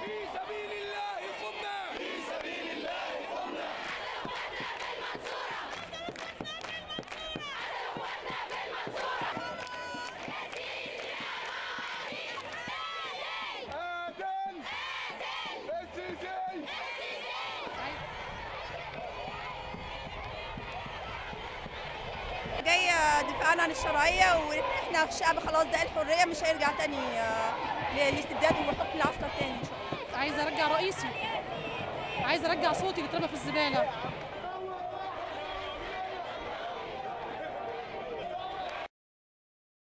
في سبيل الله قمنا في سبيل الله قمنا آدم السيسي جاية دفاعا عن الشرعية واحنا الشعب خلاص ده الحرية مش هيرجع تاني آه، للاستبداد وحكم العسكر تاني ان شاء الله عايزه ارجع رئيسي عايزه ارجع صوتي اللي اترمى في الزباله